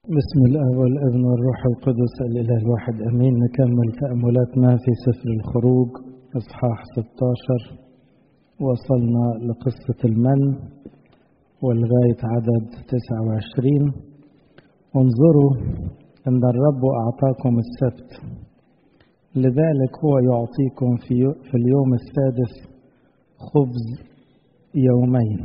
بسم الله والابن والروح القدس الإله الواحد أمين نكمل تأملاتنا في سفر الخروج إصحاح 16 وصلنا لقصة المن ولغاية عدد 29 انظروا إن الرب أعطاكم السبت لذلك هو يعطيكم في, في اليوم السادس خبز يومين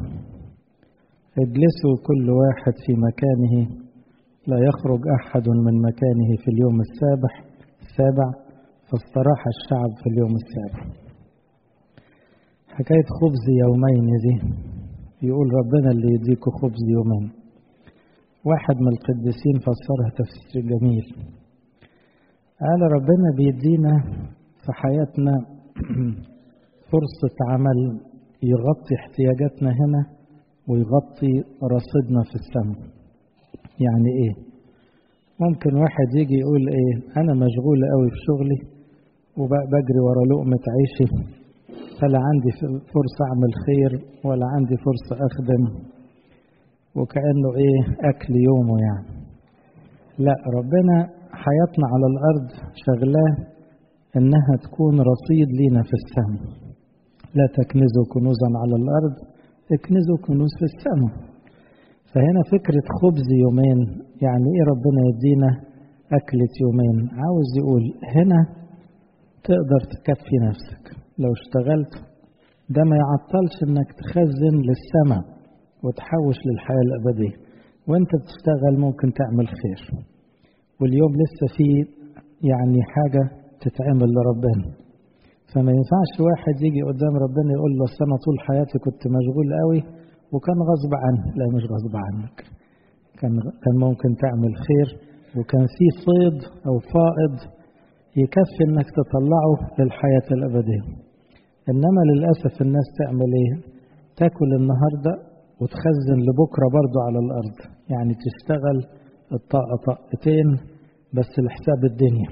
اجلسوا كل واحد في مكانه لا يخرج أحد من مكانه في اليوم السابع السابع فاستراح الشعب في اليوم السابع حكاية خبز يومين دي يقول ربنا اللي يديكوا خبز يومين واحد من القديسين فسرها تفسير جميل قال ربنا بيدينا في حياتنا فرصة عمل يغطي احتياجاتنا هنا ويغطي رصيدنا في السماء يعني ايه ممكن واحد يجي يقول ايه انا مشغول قوي في شغلي وبجري ورا لقمة عيشي فلا عندي فرصة اعمل خير ولا عندي فرصة اخدم وكأنه ايه اكل يومه يعني لا ربنا حياتنا على الارض شغلاه انها تكون رصيد لينا في السماء لا تكنزوا كنوزا على الارض اكنزوا كنوز في السماء فهنا فكرة خبز يومين يعني ايه ربنا يدينا أكلة يومين عاوز يقول هنا تقدر تكفي نفسك لو اشتغلت ده ما يعطلش انك تخزن للسماء وتحوش للحياة الأبدية وانت بتشتغل ممكن تعمل خير واليوم لسه فيه يعني حاجة تتعمل لربنا فما ينفعش واحد يجي قدام ربنا يقول له أنا طول حياتي كنت مشغول قوي وكان غصب عنه لا مش غصب عنك كان كان ممكن تعمل خير وكان في صيد او فائض يكفي انك تطلعه للحياة الأبدية إنما للأسف الناس تعمل إيه؟ تاكل النهاردة وتخزن لبكرة برضو على الأرض يعني تشتغل الطاقة طاقتين بس لحساب الدنيا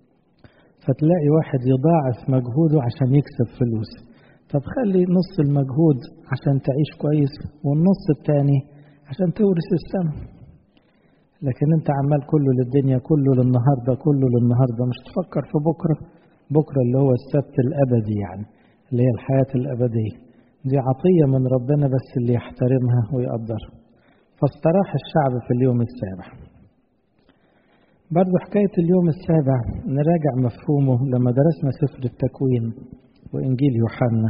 فتلاقي واحد يضاعف مجهوده عشان يكسب فلوس طب خلي نص المجهود عشان تعيش كويس والنص التاني عشان تورث السماء لكن انت عمال كله للدنيا كله للنهارده كله للنهارده مش تفكر في بكره بكره اللي هو السبت الابدي يعني اللي هي الحياه الابديه دي عطيه من ربنا بس اللي يحترمها ويقدرها فاستراح الشعب في اليوم السابع برضو حكاية اليوم السابع نراجع مفهومه لما درسنا سفر التكوين وإنجيل يوحنا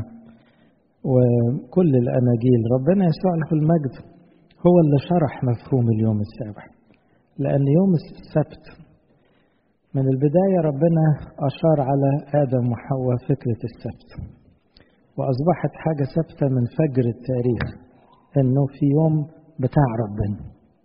وكل الأناجيل ربنا يسوع له المجد هو اللي شرح مفهوم اليوم السابع لأن يوم السبت من البداية ربنا أشار على آدم وحواء فكرة السبت وأصبحت حاجة ثابتة من فجر التاريخ إنه في يوم بتاع ربنا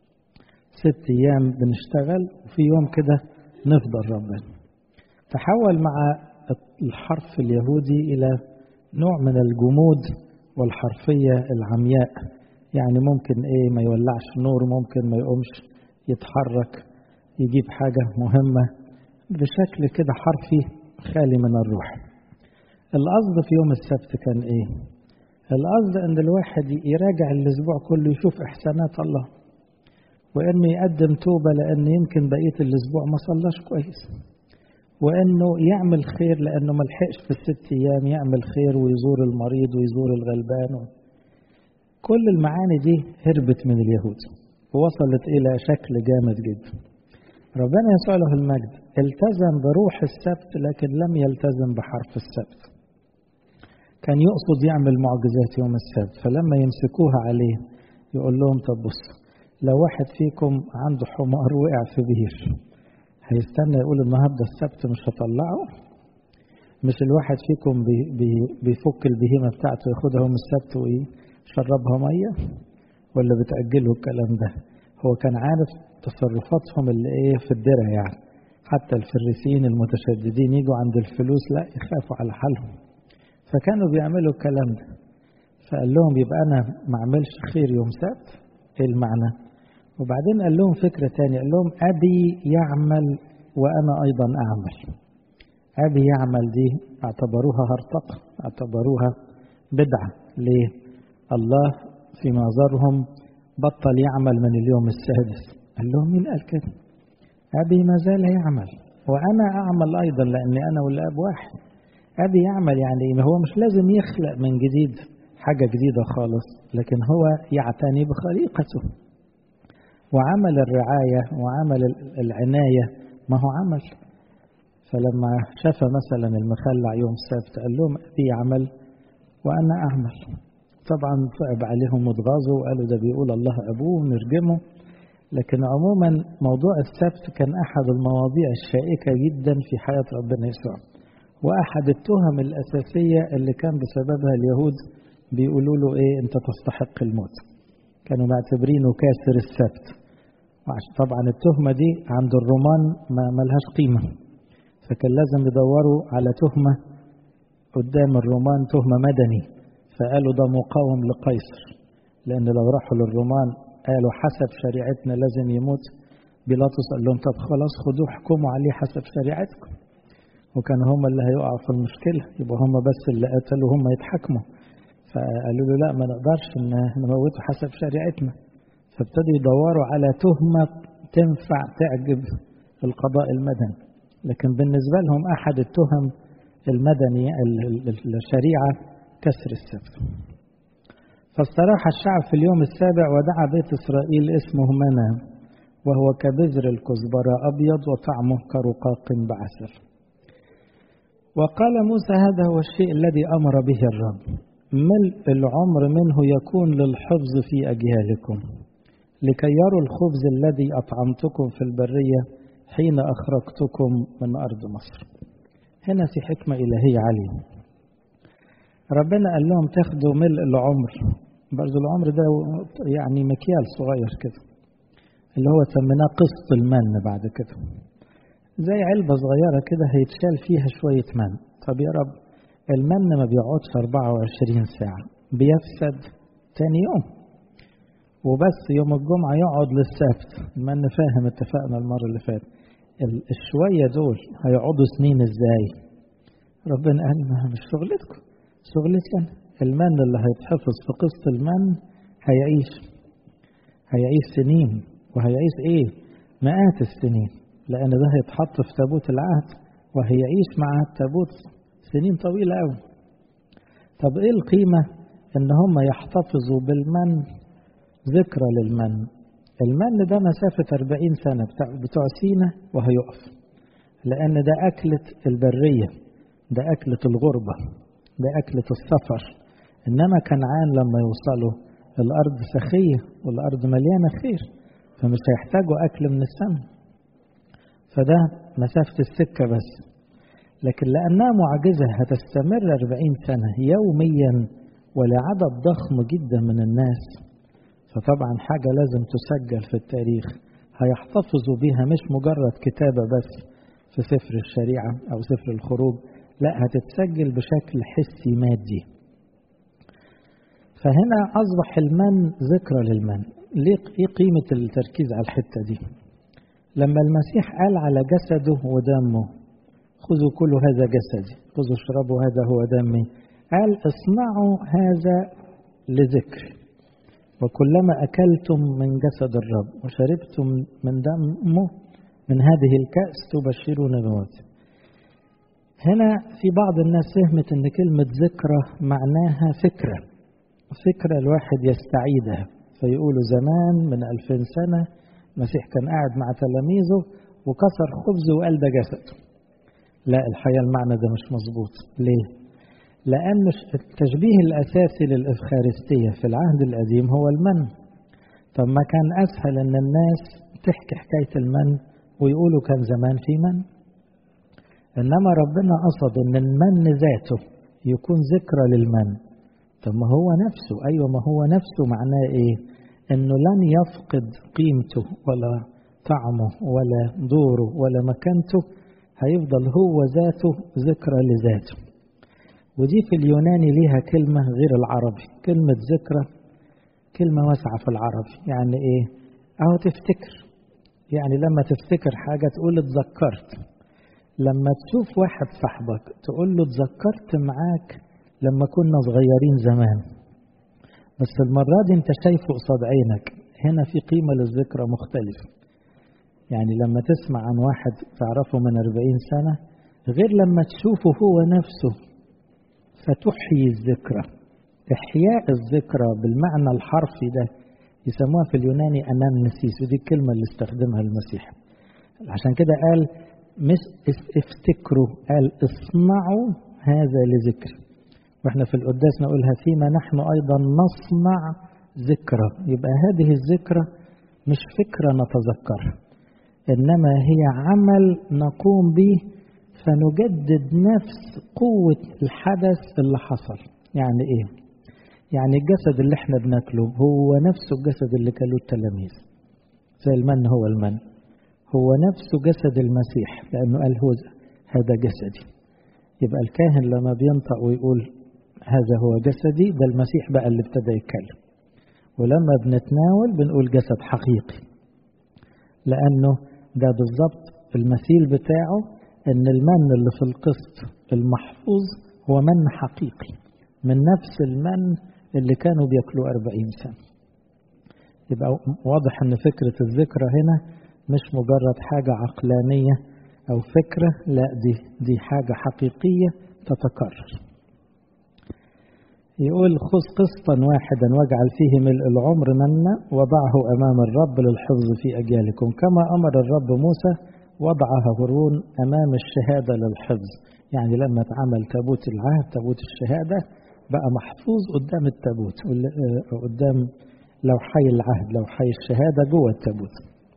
ست أيام بنشتغل وفي يوم كده نفضل ربنا تحول مع الحرف اليهودي إلى نوع من الجمود والحرفية العمياء يعني ممكن إيه ما يولعش نور ممكن ما يقومش يتحرك يجيب حاجة مهمة بشكل كده حرفي خالي من الروح القصد في يوم السبت كان إيه القصد أن الواحد يراجع الأسبوع كله يشوف إحسانات الله وإنه يقدم توبة لأن يمكن بقية الأسبوع ما صلاش كويس وانه يعمل خير لانه ما لحقش في الست ايام يعمل خير ويزور المريض ويزور الغلبان كل المعاني دي هربت من اليهود ووصلت الى شكل جامد جدا ربنا يسوع له المجد التزم بروح السبت لكن لم يلتزم بحرف السبت كان يقصد يعمل معجزات يوم السبت فلما يمسكوها عليه يقول لهم طب بص لو واحد فيكم عنده حمار وقع في بير هيستنى يقول النهارده السبت مش هطلعه مش الواحد فيكم بي بي بيفك البهيمه بتاعته ياخدها يوم السبت ويشربها ميه ولا بتاجله الكلام ده هو كان عارف تصرفاتهم اللي ايه في الدرع يعني حتى الفريسيين المتشددين يجوا عند الفلوس لا يخافوا على حالهم فكانوا بيعملوا الكلام ده فقال لهم يبقى انا ما اعملش خير يوم سبت ايه المعنى وبعدين قال لهم فكرة تانية قال لهم أبي يعمل وأنا أيضا أعمل أبي يعمل دي اعتبروها هرطقة اعتبروها بدعة ليه الله في نظرهم بطل يعمل من اليوم السادس قال لهم مين قال كده أبي ما زال يعمل وأنا أعمل أيضا لأني أنا والآب واحد أبي يعمل يعني هو مش لازم يخلق من جديد حاجة جديدة خالص لكن هو يعتني بخليقته وعمل الرعاية وعمل العناية ما هو عمل فلما شاف مثلا المخلع يوم السبت قال لهم أبي يعمل وأنا أعمل طبعا صعب عليهم واتغاظوا وقالوا ده بيقول الله أبوه ونرجمه لكن عموما موضوع السبت كان أحد المواضيع الشائكة جدا في حياة ربنا يسوع وأحد التهم الأساسية اللي كان بسببها اليهود بيقولوا له إيه أنت تستحق الموت كانوا معتبرينه كاسر السبت طبعا التهمة دي عند الرومان ما ملهاش قيمة فكان لازم يدوروا على تهمة قدام الرومان تهمة مدني فقالوا ده مقاوم لقيصر لأن لو راحوا للرومان قالوا حسب شريعتنا لازم يموت بيلاطس قال لهم طب خلاص خدوه احكموا عليه حسب شريعتكم وكانوا هم اللي هيقعوا في المشكلة يبقى هم بس اللي قتلوا هم يتحكموا فقالوا له لا ما نقدرش نموته حسب شريعتنا فابتدوا يدوروا على تهمة تنفع تعجب القضاء المدني لكن بالنسبة لهم أحد التهم المدني الشريعة كسر السبت فاستراح الشعب في اليوم السابع ودعا بيت إسرائيل اسمه منى وهو كبذر الكزبرة أبيض وطعمه كرقاق بعسل وقال موسى هذا هو الشيء الذي أمر به الرب ملء العمر منه يكون للحفظ في أجيالكم لكي يروا الخبز الذي أطعمتكم في البرية حين أخرجتكم من أرض مصر هنا في حكمة إلهية عالية ربنا قال لهم تاخدوا ملء العمر برضو العمر ده يعني مكيال صغير كده اللي هو سميناه قسط المن بعد كده زي علبة صغيرة كده هيتشال فيها شوية من طب يا رب المن ما بيقعدش 24 ساعة بيفسد تاني يوم وبس يوم الجمعة يقعد للسبت المن فاهم اتفقنا المرة اللي فاتت الشوية دول هيقعدوا سنين ازاي ربنا قال ما مش شغلتكم شغلتي انا المن اللي هيتحفظ في قسط المن هيعيش هيعيش سنين وهيعيش ايه مئات السنين لان ده هيتحط في تابوت العهد وهيعيش مع التابوت سنين طويلة قوي طب ايه القيمة ان هم يحتفظوا بالمن ذكرى للمن المن ده مسافة 40 سنة بتاع, بتوع سينا وهيقف لأن ده أكلة البرية ده أكلة الغربة ده أكلة السفر إنما كنعان لما يوصلوا الأرض سخية والأرض مليانة خير فمش هيحتاجوا أكل من السماء فده مسافة السكة بس لكن لأنها معجزة هتستمر 40 سنة يوميا ولعدد ضخم جدا من الناس فطبعا حاجة لازم تسجل في التاريخ هيحتفظوا بيها مش مجرد كتابة بس في سفر الشريعة أو سفر الخروج لا هتتسجل بشكل حسي مادي فهنا أصبح المن ذكرى للمن ليه إيه قيمة التركيز على الحتة دي لما المسيح قال على جسده ودمه خذوا كل هذا جسدي خذوا اشربوا هذا هو دمي قال اصنعوا هذا لذكر وكلما أكلتم من جسد الرب وشربتم من دمه من هذه الكأس تبشرون بموت هنا في بعض الناس فهمت ان كلمة ذكرى معناها فكرة فكرة الواحد يستعيدها فيقولوا زمان من ألفين سنة المسيح كان قاعد مع تلاميذه وكسر خبز وقال ده جسده لا الحقيقة المعنى ده مش مظبوط ليه؟ لأن التشبيه الأساسي للإفخارستية في العهد القديم هو المن طب ما كان أسهل أن الناس تحكي حكاية المن ويقولوا كان زمان في من إنما ربنا قصد أن المن ذاته يكون ذكرى للمن طب ما هو نفسه أيوة ما هو نفسه معناه إيه إنه لن يفقد قيمته ولا طعمه ولا دوره ولا مكانته هيفضل هو ذاته ذكرى لذاته ودي في اليوناني ليها كلمة غير العربي كلمة ذكرى كلمة واسعة في العربي يعني ايه اهو تفتكر يعني لما تفتكر حاجة تقول اتذكرت لما تشوف واحد صاحبك تقول له اتذكرت معاك لما كنا صغيرين زمان بس المرة دي انت شايفه قصاد عينك هنا في قيمة للذكرى مختلفة يعني لما تسمع عن واحد تعرفه من أربعين سنة غير لما تشوفه هو نفسه فتحيي الذكرى إحياء الذكرى بالمعنى الحرفي ده يسموها في اليوناني أنامنسيس ودي الكلمة اللي استخدمها المسيح عشان كده قال مش افتكروا قال اصنعوا هذا لذكر واحنا في القداس نقولها فيما نحن أيضا نصنع ذكرى يبقى هذه الذكرى مش فكرة نتذكرها إنما هي عمل نقوم به فنجدد نفس قوة الحدث اللي حصل يعني إيه؟ يعني الجسد اللي احنا بناكله هو نفسه الجسد اللي كانوا التلاميذ زي المن هو المن هو نفسه جسد المسيح لأنه قال هو هذا جسدي يبقى الكاهن لما بينطق ويقول هذا هو جسدي ده المسيح بقى اللي ابتدى يتكلم ولما بنتناول بنقول جسد حقيقي لأنه ده بالظبط المثيل بتاعه ان المن اللي في القسط المحفوظ هو من حقيقي من نفس المن اللي كانوا بياكلوا أربعين سنة يبقى واضح ان فكرة الذكرى هنا مش مجرد حاجة عقلانية أو فكرة لا دي دي حاجة حقيقية تتكرر يقول خذ قسطا واحدا واجعل فيه ملء العمر منا وضعه أمام الرب للحفظ في أجيالكم كما أمر الرب موسى وضعها هارون أمام الشهادة للحفظ يعني لما اتعمل تابوت العهد تابوت الشهادة بقى محفوظ قدام التابوت قدام لو حي العهد لو حي الشهادة جوه التابوت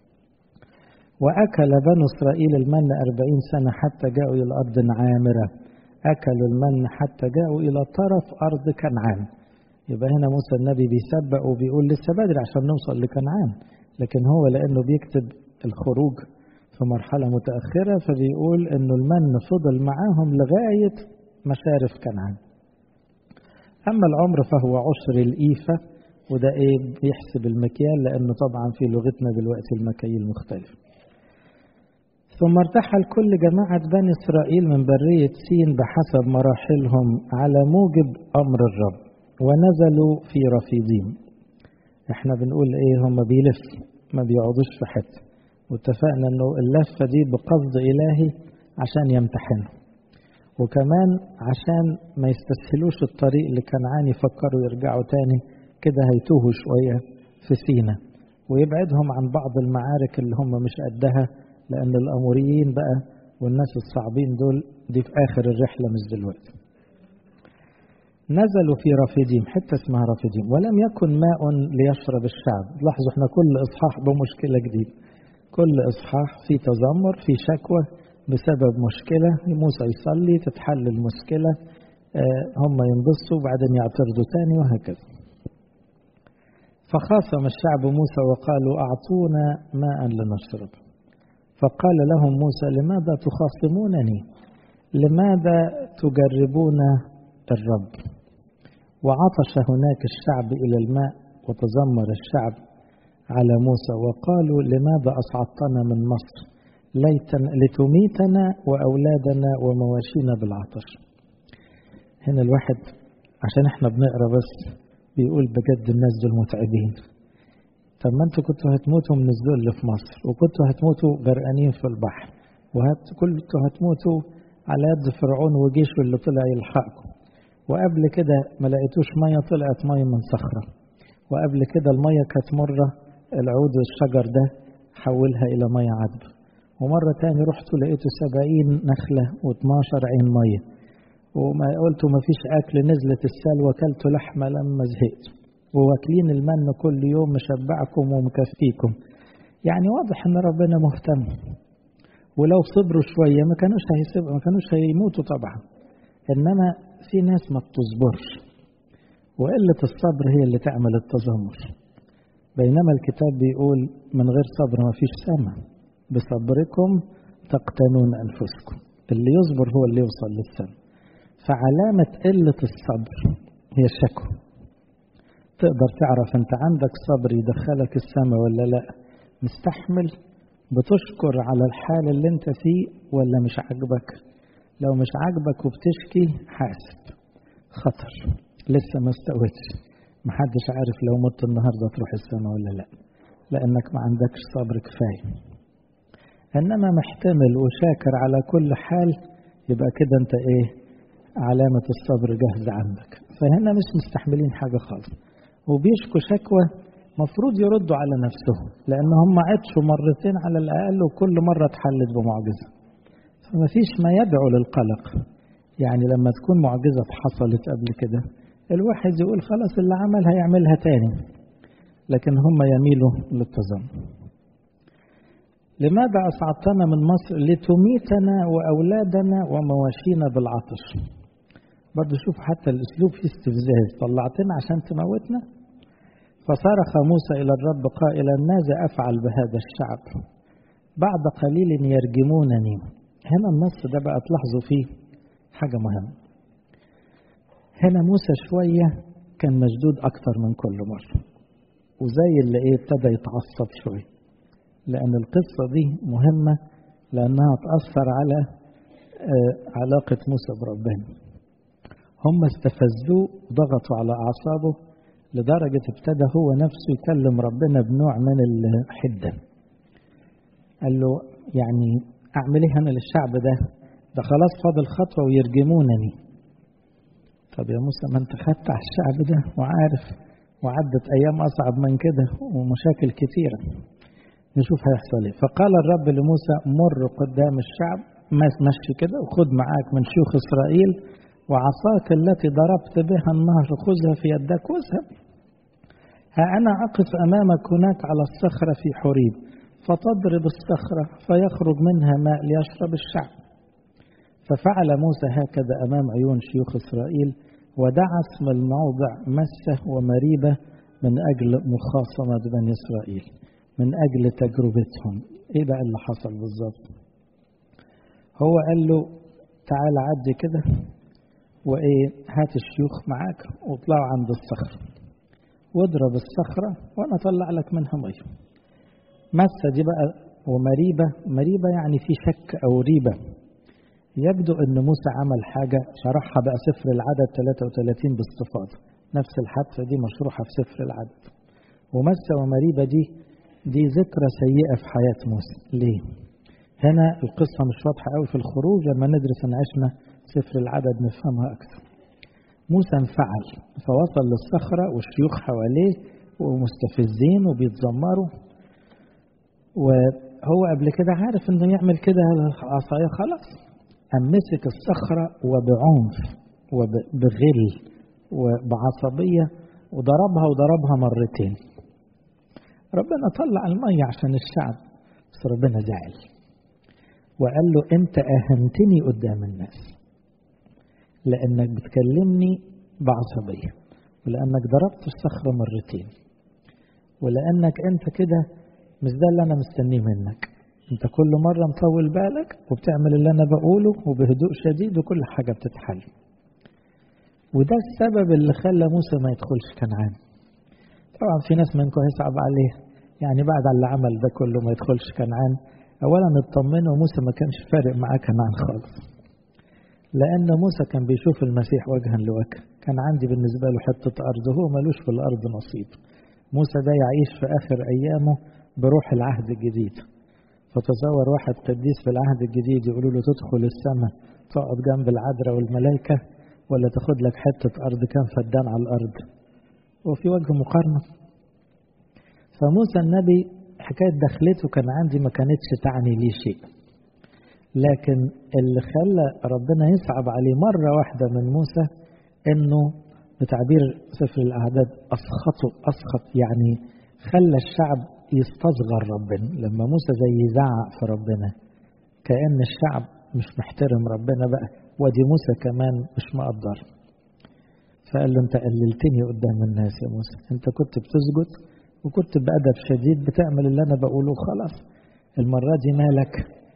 وأكل بنو إسرائيل المن أربعين سنة حتى جاءوا إلى أرض عامرة أكلوا المن حتى جاءوا إلى طرف أرض كنعان يبقى هنا موسى النبي بيسبق وبيقول لسه بدري عشان نوصل لكنعان لكن هو لأنه بيكتب الخروج في مرحلة متأخرة فبيقول إنه المن فضل معاهم لغاية مشارف كنعان أما العمر فهو عشر الإيفة وده إيه بيحسب المكيال لأنه طبعا في لغتنا دلوقتي المكاييل مختلفة ثم ارتحل كل جماعة بني إسرائيل من برية سين بحسب مراحلهم على موجب أمر الرب ونزلوا في رفيديم احنا بنقول ايه هم بيلفوا ما بيقعدوش في حته واتفقنا انه اللفه دي بقصد الهي عشان يمتحنوا وكمان عشان ما يستسهلوش الطريق لكنعان يفكروا يرجعوا تاني كده هيتوهوا شويه في سينا ويبعدهم عن بعض المعارك اللي هم مش قدها لان الاموريين بقى والناس الصعبين دول دي في اخر الرحله مش دلوقتي نزلوا في رفيديم حتة اسمها رفيديم ولم يكن ماء ليشرب الشعب لاحظوا احنا كل إصحاح بمشكلة جديدة كل إصحاح في تذمر في شكوى بسبب مشكلة موسى يصلي تتحل المشكلة آه هم ينبسطوا وبعدين يعترضوا تاني وهكذا فخاصم الشعب موسى وقالوا أعطونا ماء لنشرب فقال لهم موسى لماذا تخاصمونني لماذا تجربون الرب وعطش هناك الشعب إلى الماء وتذمر الشعب على موسى وقالوا لماذا أصعدتنا من مصر ليتن لتميتنا وأولادنا ومواشينا بالعطش هنا الواحد عشان احنا بنقرا بس بيقول بجد الناس دول متعبين طب ما انتوا كنتوا هتموتوا من الذل في مصر وكنتوا هتموتوا غرقانين في البحر وكنتوا هتموتوا على يد فرعون وجيشه اللي طلع يلحقكم وقبل كده ما لقيتوش ميه طلعت ميه من صخره وقبل كده الميه كانت مره العود الشجر ده حولها الى ميه عذبه ومره تاني رحتوا لقيتوا سبعين نخله و12 عين ميه وما قلتوا ما فيش اكل نزلت السال وكلتوا لحمه لما زهقت وواكلين المن كل يوم مشبعكم ومكفيكم يعني واضح ان ربنا مهتم ولو صبروا شويه ما كانوش هيسيبوا ما كانوش هيموتوا طبعا انما في ناس ما بتصبرش وقلة الصبر هي اللي تعمل التذمر بينما الكتاب بيقول من غير صبر ما فيش سمع بصبركم تقتنون أنفسكم اللي يصبر هو اللي يوصل للسمع فعلامة قلة الصبر هي الشكوى تقدر تعرف انت عندك صبر يدخلك السماء ولا لا مستحمل بتشكر على الحال اللي انت فيه ولا مش عاجبك لو مش عاجبك وبتشكي حاسب خطر لسه ما استويتش محدش عارف لو مت النهارده تروح السماء ولا لا لانك ما عندكش صبر كفايه إنما محتمل وشاكر على كل حال يبقى كده أنت إيه علامة الصبر جاهزة عندك فهنا مش مستحملين حاجة خالص وبيشكوا شكوى مفروض يردوا على نفسهم لأن هم عطشوا مرتين على الأقل وكل مرة اتحلت بمعجزة فما فيش ما يدعو للقلق يعني لما تكون معجزة حصلت قبل كده الواحد يقول خلاص اللي عملها يعملها تاني لكن هم يميلوا للتذمر لماذا أصعدتنا من مصر لتميتنا وأولادنا ومواشينا بالعطش برضه شوف حتى الأسلوب فيه استفزاز طلعتنا عشان تموتنا فصرخ موسى إلى الرب قائلا ماذا أفعل بهذا الشعب بعد قليل يرجمونني هنا النص ده بقى تلاحظوا فيه حاجة مهمة هنا موسى شوية كان مشدود أكتر من كل مرة وزي اللي إيه ابتدى يتعصب شوية لأن القصة دي مهمة لأنها تأثر على آه علاقة موسى بربنا هم استفزوه ضغطوا على أعصابه لدرجة ابتدى هو نفسه يكلم ربنا بنوع من الحدة قال له يعني أعمل إيه أنا للشعب ده ده خلاص فاضل خطوة ويرجمونني طب يا موسى ما أنت خدت على الشعب ده وعارف وعدت أيام أصعب من كده ومشاكل كتيرة نشوف هيحصل ايه فقال الرب لموسى مر قدام الشعب مشي كده وخد معاك من شيوخ إسرائيل وعصاك التي ضربت بها النهر خذها في يدك واذهب ها أنا أقف أمامك هناك على الصخرة في حريب فتضرب الصخرة فيخرج منها ماء ليشرب الشعب ففعل موسى هكذا أمام عيون شيوخ إسرائيل ودعا اسم الموضع مسة ومريبة من أجل مخاصمة بني إسرائيل من أجل تجربتهم إيه بقى اللي حصل بالظبط هو قال له تعال عدي كده وإيه هات الشيوخ معاك واطلعوا عند الصخرة واضرب الصخرة وأنا أطلع لك منها مية مسة دي بقى ومريبة مريبة يعني في شك أو ريبة يبدو أن موسى عمل حاجة شرحها بقى سفر العدد 33 باستفاضة نفس الحادثة دي مشروحة في سفر العدد ومسة ومريبة دي دي ذكرى سيئة في حياة موسى ليه؟ هنا القصة مش واضحة قوي في الخروج لما ندرس ان عشنا سفر العدد نفهمها أكثر موسى انفعل فوصل للصخرة والشيوخ حواليه ومستفزين وبيتذمروا وهو قبل كده عارف انه يعمل كده العصاية خلاص قام مسك الصخرة وبعنف وبغل وبعصبية وضربها وضربها مرتين ربنا طلع المية عشان الشعب بس ربنا زعل وقال له انت اهنتني قدام الناس لانك بتكلمني بعصبية ولانك ضربت الصخرة مرتين ولانك انت كده مش ده اللي انا مستنيه منك انت كل مرة مطول بالك وبتعمل اللي انا بقوله وبهدوء شديد وكل حاجة بتتحل وده السبب اللي خلى موسى ما يدخلش كنعان طبعا في ناس منكم هيصعب عليه يعني بعد اللي عمل ده كله ما يدخلش كنعان اولا اطمنوا موسى ما كانش فارق معاه كنعان خالص لان موسى كان بيشوف المسيح وجها لوجه كان عندي بالنسبه له حته ارض هو ملوش في الارض نصيب موسى ده يعيش في اخر ايامه بروح العهد الجديد فتصور واحد قديس في العهد الجديد يقولوا له تدخل السماء تقعد جنب العذراء والملائكه ولا تاخد لك حته ارض كان فدان على الارض وفي وجه مقارنه فموسى النبي حكاية دخلته كان عندي ما كانتش تعني لي شيء لكن اللي خلى ربنا يصعب عليه مرة واحدة من موسى انه بتعبير سفر الاعداد اسخطه اسخط يعني خلى الشعب يستصغر ربنا لما موسى زي يزعق في ربنا كأن الشعب مش محترم ربنا بقى ودي موسى كمان مش مقدر فقال له انت قللتني قدام الناس يا موسى انت كنت بتسجد وكنت بأدب شديد بتعمل اللي أنا بقوله خلاص المرة دي مالك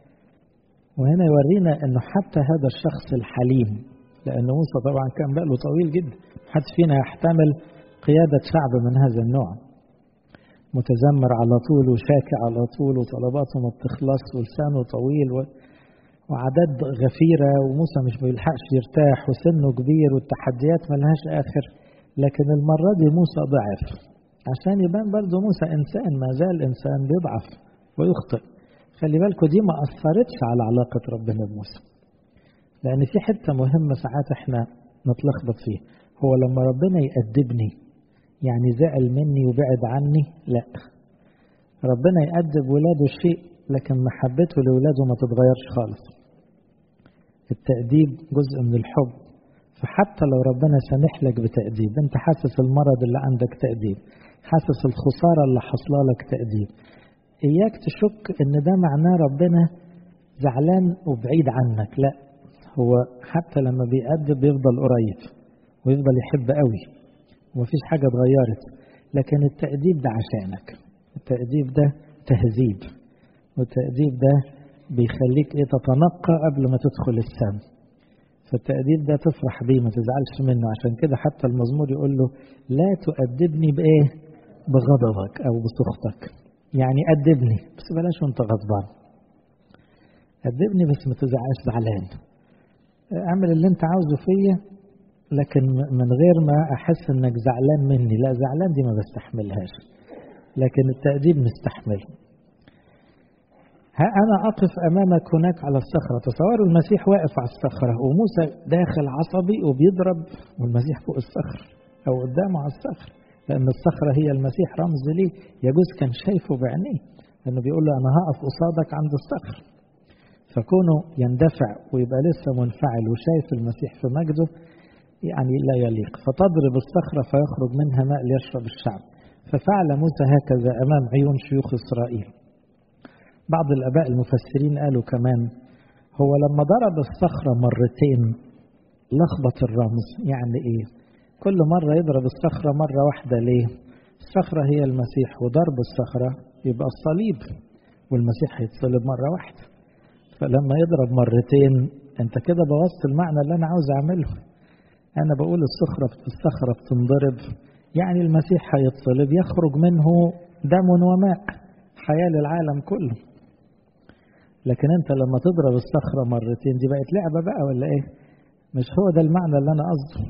وهنا يورينا أنه حتى هذا الشخص الحليم لأن موسى طبعا كان بقاله طويل جدا حد فينا يحتمل قيادة شعب من هذا النوع متذمر على طول وشاكي على طول وطلباته ما بتخلص ولسانه طويل و... وعدد غفيرة وموسى مش بيلحقش يرتاح وسنه كبير والتحديات ملهاش آخر لكن المرة دي موسى ضعف عشان يبان برضه موسى إنسان ما زال إنسان بيضعف ويخطئ خلي بالكم دي ما أثرتش على علاقة ربنا بموسى لأن في حتة مهمة ساعات احنا نتلخبط فيه هو لما ربنا يأدبني يعني زعل مني وبعد عني لا ربنا يأدب ولاده شيء لكن محبته لولاده ما تتغيرش خالص التأديب جزء من الحب فحتى لو ربنا سامح لك بتأديب انت حاسس المرض اللي عندك تأديب حاسس الخسارة اللي حصل لك تأديب إياك تشك إن ده معناه ربنا زعلان وبعيد عنك لا هو حتى لما بيأدب بيفضل قريب ويفضل يحب قوي ومفيش حاجة اتغيرت لكن التأديب ده عشانك التأديب ده تهذيب والتأديب ده بيخليك ايه تتنقى قبل ما تدخل السم فالتأديب ده تفرح بيه ما تزعلش منه عشان كده حتى المزمور يقول له لا تؤدبني بإيه بغضبك أو بسخطك يعني أدبني بس بلاش وانت غضبان أدبني بس ما تزعلش زعلان اعمل اللي انت عاوزه فيا لكن من غير ما احس انك زعلان مني لا زعلان دي ما بستحملهاش لكن التأديب مستحمل ها أنا أقف أمامك هناك على الصخرة تصوروا المسيح واقف على الصخرة وموسى داخل عصبي وبيضرب والمسيح فوق الصخر أو قدامه على الصخر لأن الصخرة هي المسيح رمز ليه يجوز كان شايفه بعينيه لأنه بيقول له أنا هقف قصادك عند الصخر فكونه يندفع ويبقى لسه منفعل وشايف المسيح في مجده يعني لا يليق فتضرب الصخرة فيخرج منها ماء ليشرب الشعب ففعل موسى هكذا أمام عيون شيوخ إسرائيل بعض الآباء المفسرين قالوا كمان هو لما ضرب الصخرة مرتين لخبط الرمز يعني إيه كل مرة يضرب الصخرة مرة واحدة ليه الصخرة هي المسيح وضرب الصخرة يبقى الصليب والمسيح هيتصلب مرة واحدة فلما يضرب مرتين انت كده بوظت المعنى اللي انا عاوز اعمله انا بقول الصخرة الصخرة بتنضرب يعني المسيح هيتصلب يخرج منه دم وماء حياة للعالم كله لكن انت لما تضرب الصخرة مرتين دي بقت لعبة بقى ولا ايه مش هو ده المعنى اللي انا قصده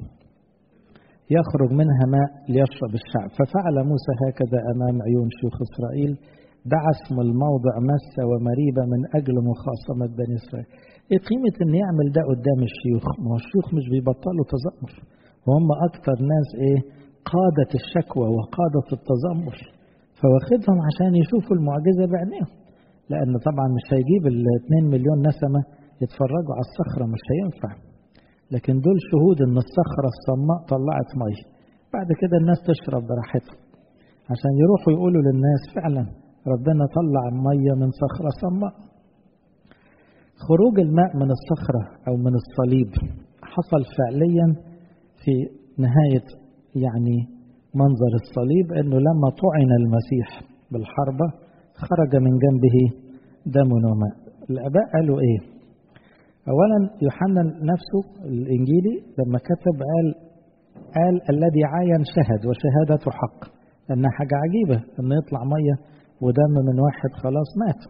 يخرج منها ماء ليشرب الشعب ففعل موسى هكذا امام عيون شيوخ اسرائيل دعا اسم الموضع مسة ومريبة من أجل مخاصمة بني إسرائيل إيه قيمة إن يعمل ده قدام الشيوخ ما هو الشيوخ مش بيبطلوا تذمر وهم أكتر ناس إيه قادة الشكوى وقادة التذمر فواخدهم عشان يشوفوا المعجزة بعينيهم لأن طبعا مش هيجيب ال 2 مليون نسمة يتفرجوا على الصخرة مش هينفع لكن دول شهود إن الصخرة الصماء طلعت مية بعد كده الناس تشرب براحتها عشان يروحوا يقولوا للناس فعلا ربنا طلع المية من صخرة صماء خروج الماء من الصخرة أو من الصليب حصل فعليا في نهاية يعني منظر الصليب أنه لما طعن المسيح بالحربة خرج من جنبه دم وماء الآباء قالوا إيه أولا يوحنا نفسه الإنجيلي لما كتب قال قال الذي عاين شهد وشهادته حق لأنها حاجة عجيبة أن يطلع مية ودم من واحد خلاص مات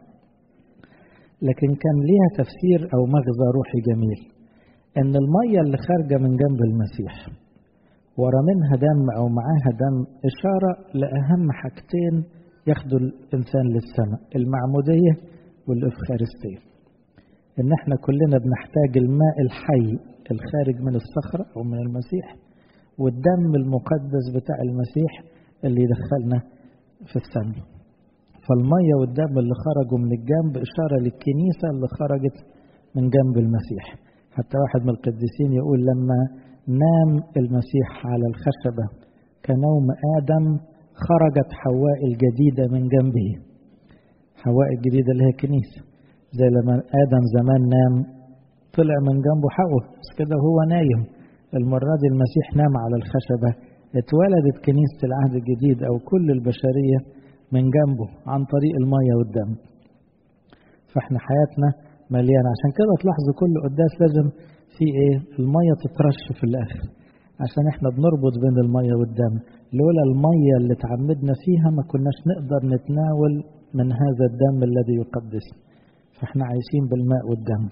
لكن كان ليها تفسير أو مغزى روحي جميل أن المية اللي خارجة من جنب المسيح ورا منها دم أو معاها دم إشارة لأهم حاجتين ياخدوا الإنسان للسماء المعمودية والإفخارستية إن إحنا كلنا بنحتاج الماء الحي الخارج من الصخرة أو من المسيح والدم المقدس بتاع المسيح اللي يدخلنا في السماء فالمية والدم اللي خرجوا من الجنب إشارة للكنيسة اللي خرجت من جنب المسيح حتى واحد من القديسين يقول لما نام المسيح على الخشبة كنوم آدم خرجت حواء الجديدة من جنبه حواء الجديدة اللي هي الكنيسة زي لما آدم زمان نام طلع من جنبه حواء بس كده هو نايم المرة دي المسيح نام على الخشبة اتولدت كنيسة العهد الجديد أو كل البشرية من جنبه عن طريق المية والدم فاحنا حياتنا مليانة عشان كده تلاحظوا كل قداس لازم في ايه المية تترش في الاخر عشان احنا بنربط بين المية والدم لولا المية اللي تعمدنا فيها ما كناش نقدر نتناول من هذا الدم الذي يقدس فاحنا عايشين بالماء والدم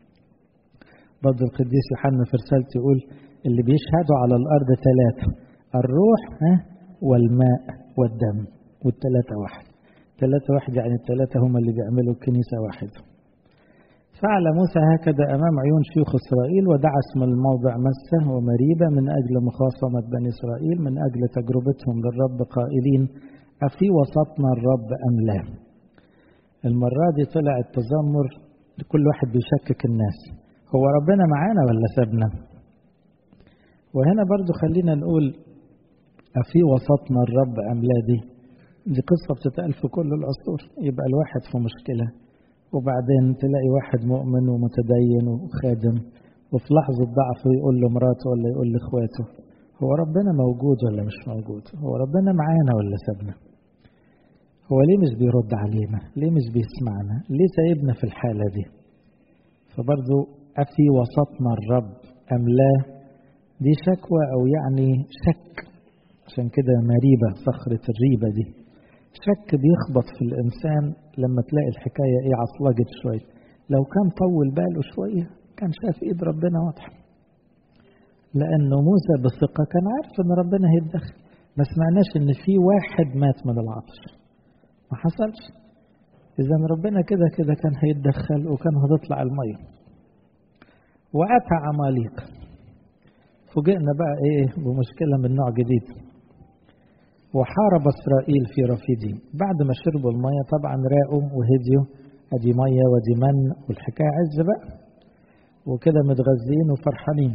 برضه القديس يوحنا في رسالته يقول اللي بيشهدوا على الارض ثلاثة الروح ها والماء والدم والثلاثة واحد ثلاثة واحد يعني الثلاثة هم اللي بيعملوا الكنيسة واحدة فعل موسى هكذا أمام عيون شيوخ إسرائيل ودعا اسم الموضع مسة ومريبة من أجل مخاصمة بني إسرائيل من أجل تجربتهم للرب قائلين أفي وسطنا الرب أم لا المرة دي طلع التذمر كل واحد بيشكك الناس هو ربنا معانا ولا سابنا وهنا برضو خلينا نقول أفي وسطنا الرب أم لا دي دي قصة بتتقال في كل العصور يبقى الواحد في مشكلة وبعدين تلاقي واحد مؤمن ومتدين وخادم وفي لحظة ضعف يقول لمراته ولا يقول لإخواته هو ربنا موجود ولا مش موجود هو ربنا معانا ولا سابنا هو ليه مش بيرد علينا ليه مش بيسمعنا ليه سايبنا في الحالة دي فبرضو أفي وسطنا الرب أم لا دي شكوى أو يعني شك عشان كده مريبة صخرة الريبة دي شك بيخبط في الإنسان لما تلاقي الحكاية إيه عصلجت شوية لو كان طول باله شوية كان شاف إيد ربنا واضحة لأنه موسى بثقة كان عارف إن ربنا هيتدخل ما سمعناش إن في واحد مات من العطش ما حصلش إذا ربنا كده كده كان هيتدخل وكان هتطلع المية وأتى عماليق فوجئنا بقى إيه بمشكلة من نوع جديد وحارب إسرائيل في رفيديم بعد ما شربوا المية طبعا راقوا وهديوا أدي مية ودي من والحكاية عز بقى وكده متغذين وفرحانين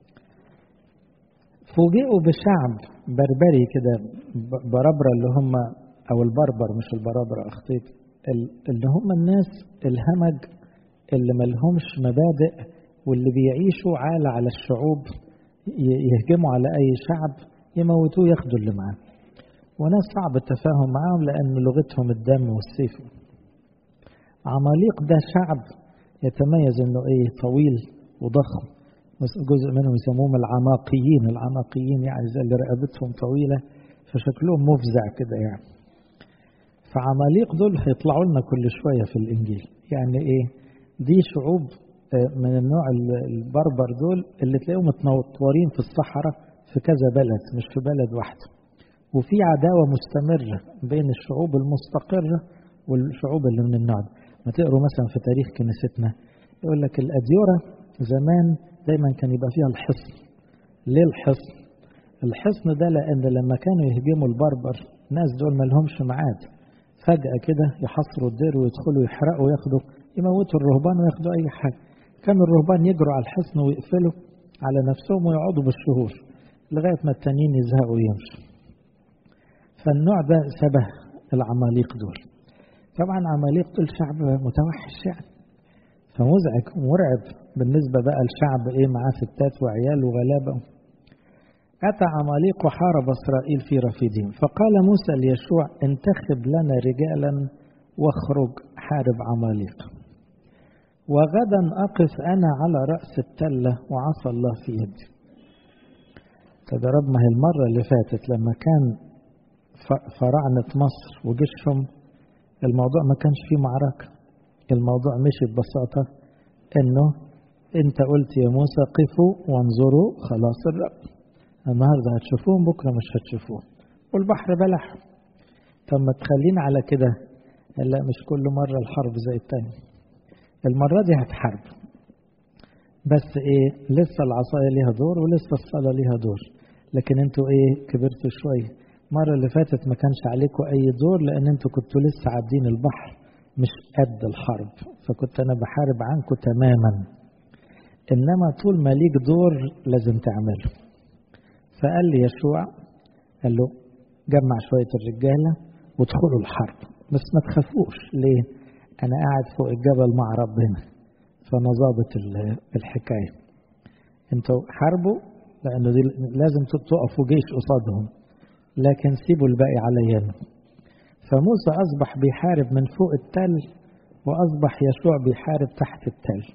فوجئوا بشعب بربري كده بربرة اللي هم أو البربر مش البرابرة أخطيت اللي هم الناس الهمج اللي ملهمش مبادئ واللي بيعيشوا عالة على الشعوب يهجموا على أي شعب يموتوه ياخدوا اللي معاه وناس صعب التفاهم معاهم لأن لغتهم الدم والسيف عماليق ده شعب يتميز انه ايه طويل وضخم جزء منهم يسموهم العماقيين العماقيين يعني زي اللي رقبتهم طويلة فشكلهم مفزع كده يعني فعماليق دول هيطلعوا لنا كل شوية في الإنجيل يعني إيه دي شعوب من النوع البربر دول اللي تلاقيهم متنطورين في الصحراء في كذا بلد مش في بلد واحده وفي عداوة مستمرة بين الشعوب المستقرة والشعوب اللي من النوع ده ما تقروا مثلا في تاريخ كنيستنا يقول لك الأديرة زمان دايما كان يبقى فيها الحصن ليه الحصن الحصن ده لأن لما كانوا يهجموا البربر الناس دول ما لهمش ميعاد فجأة كده يحصروا الدير ويدخلوا يحرقوا وياخدوا يموتوا الرهبان وياخدوا أي حاجة كانوا الرهبان يجروا على الحصن ويقفلوا على نفسهم ويقعدوا بالشهور لغاية ما التانيين يزهقوا ويمشوا فالنوع ده شبه العماليق دول طبعا عماليق دول شعب متوحش يعني فمزعج ومرعب بالنسبة بقى لشعب ايه معاه ستات وعيال وغلابة أتى عماليق وحارب إسرائيل في رفيدهم فقال موسى ليشوع انتخب لنا رجالا واخرج حارب عماليق وغدا أقف أنا على رأس التلة وعصى الله في يدي طب يا رب ما هي المرة اللي فاتت لما كان فراعنة مصر وجيشهم الموضوع ما كانش فيه معركة الموضوع مشي ببساطة انه انت قلت يا موسى قفوا وانظروا خلاص الرب النهارده هتشوفوهم بكره مش هتشوفوهم والبحر بلح طب ما تخلينا على كده لا مش كل مرة الحرب زي التاني المرة دي هتحارب بس ايه لسه العصاية ليها دور ولسه الصلاة ليها دور لكن انتوا ايه كبرتوا شوية المرة اللي فاتت ما كانش عليكم أي دور لأن أنتوا كنتوا لسه عادين البحر مش قد الحرب فكنت أنا بحارب عنكم تماما إنما طول ما ليك دور لازم تعمله فقال لي يشوع قال له جمع شوية الرجالة وادخلوا الحرب بس ما تخافوش ليه أنا قاعد فوق الجبل مع ربنا فأنا ظابط الحكاية انتوا حاربوا لأنه دي لازم تقفوا جيش قصادهم لكن سيبوا الباقي عليا فموسى أصبح بيحارب من فوق التل وأصبح يشوع بيحارب تحت التل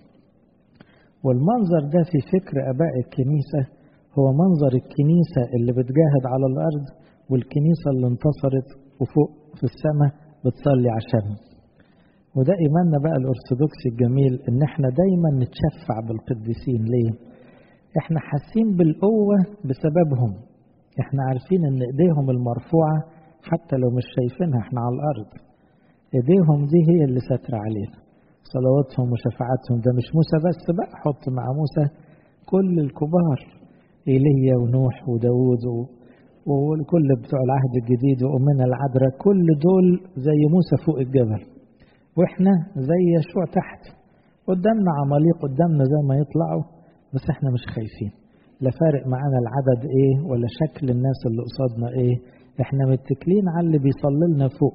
والمنظر ده في فكر أباء الكنيسة هو منظر الكنيسة اللي بتجاهد على الأرض والكنيسة اللي انتصرت وفوق في السماء بتصلي عشانه وده إيماننا بقى الأرثوذكسي الجميل إن إحنا دايما نتشفع بالقديسين ليه؟ إحنا حاسين بالقوة بسببهم إحنا عارفين إن إيديهم المرفوعة حتى لو مش شايفينها إحنا على الأرض ايديهم دي هي اللي ستر علينا صلواتهم وشفاعتهم ده مش موسى بس بقى حط مع موسى كل الكبار ايليا ونوح وداود وكل بتوع العهد الجديد وأمنا العذراء كل دول زي موسى فوق الجبل واحنا زي يشوع تحت قدامنا عماليق قدامنا زي ما يطلعوا بس احنا مش خايفين لا فارق معانا العدد ايه ولا شكل الناس اللي قصادنا ايه احنا متكلين على اللي بيصلي لنا فوق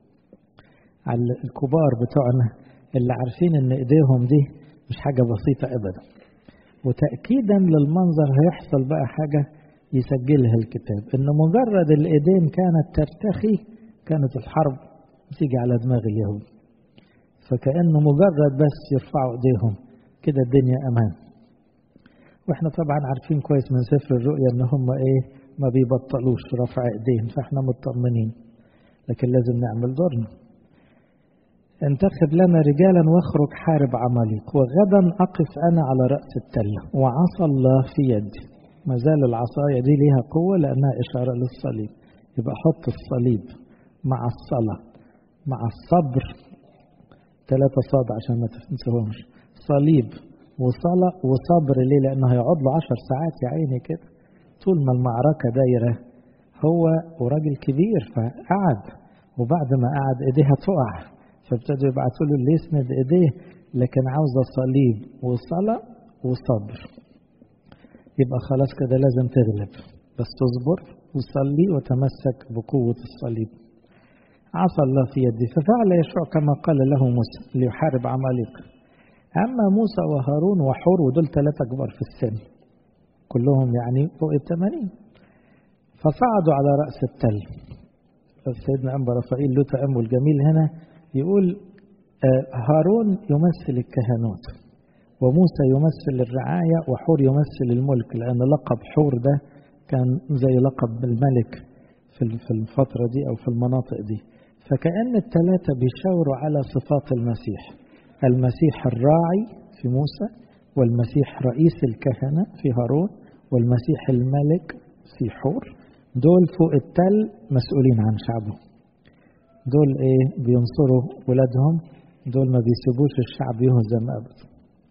على الكبار بتوعنا اللي عارفين ان ايديهم دي مش حاجة بسيطة ابدا وتأكيدا للمنظر هيحصل بقى حاجة يسجلها الكتاب ان مجرد الايدين كانت ترتخي كانت الحرب تيجي على دماغ اليهود فكأنه مجرد بس يرفعوا ايديهم كده الدنيا امان واحنا طبعا عارفين كويس من سفر الرؤيا ان هم ايه ما بيبطلوش رفع ايدين فاحنا مطمنين لكن لازم نعمل دورنا انتخب لنا رجالا واخرج حارب عماليق وغدا اقف انا على راس التله وعصى الله في يدي ما زال العصايه دي ليها قوه لانها اشاره للصليب يبقى حط الصليب مع الصلاه مع الصبر ثلاثة صاد عشان ما تنسوهمش صليب وصلاة وصبر ليه لأنه هيقعد له عشر ساعات يا عيني كده طول ما المعركة دايرة هو وراجل كبير فقعد وبعد ما قعد ايديها تقع فابتدوا يبعتوا له اللي يسند ايديه لكن عاوزة صليب وصلاة وصبر يبقى خلاص كده لازم تغلب بس تصبر وصلي وتمسك بقوة الصليب عصى الله في يدي ففعل يشوع كما قال له موسى ليحارب عماليق أما موسى وهارون وحور ودول ثلاثة كبار في السن كلهم يعني فوق الثمانين فصعدوا على رأس التل سيدنا أنبا رفائيل له تأمل جميل هنا يقول هارون يمثل الكهنوت وموسى يمثل الرعاية وحور يمثل الملك لأن لقب حور ده كان زي لقب الملك في الفترة دي أو في المناطق دي فكأن الثلاثة بيشاوروا على صفات المسيح المسيح الراعي في موسى والمسيح رئيس الكهنة في هارون والمسيح الملك في حور دول فوق التل مسؤولين عن شعبه دول ايه بينصروا ولادهم دول ما بيسيبوش الشعب يهزم ابدا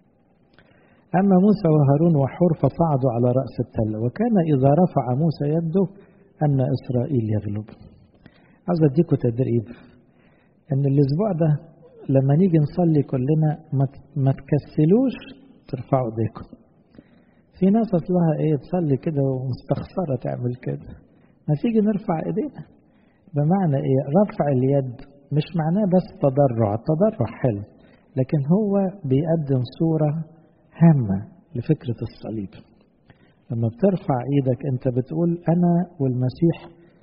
اما موسى وهارون وحور فصعدوا على راس التل وكان اذا رفع موسى يده ان اسرائيل يغلب عاوز اديكم تدريب ان الاسبوع ده لما نيجي نصلي كلنا ما تكسلوش ترفعوا ايديكم في ناس اصلها ايه تصلي كده ومستخسره تعمل كده ما تيجي نرفع ايدينا بمعنى ايه رفع اليد مش معناه بس تضرع التضرع حلو لكن هو بيقدم صوره هامه لفكره الصليب لما بترفع ايدك انت بتقول انا والمسيح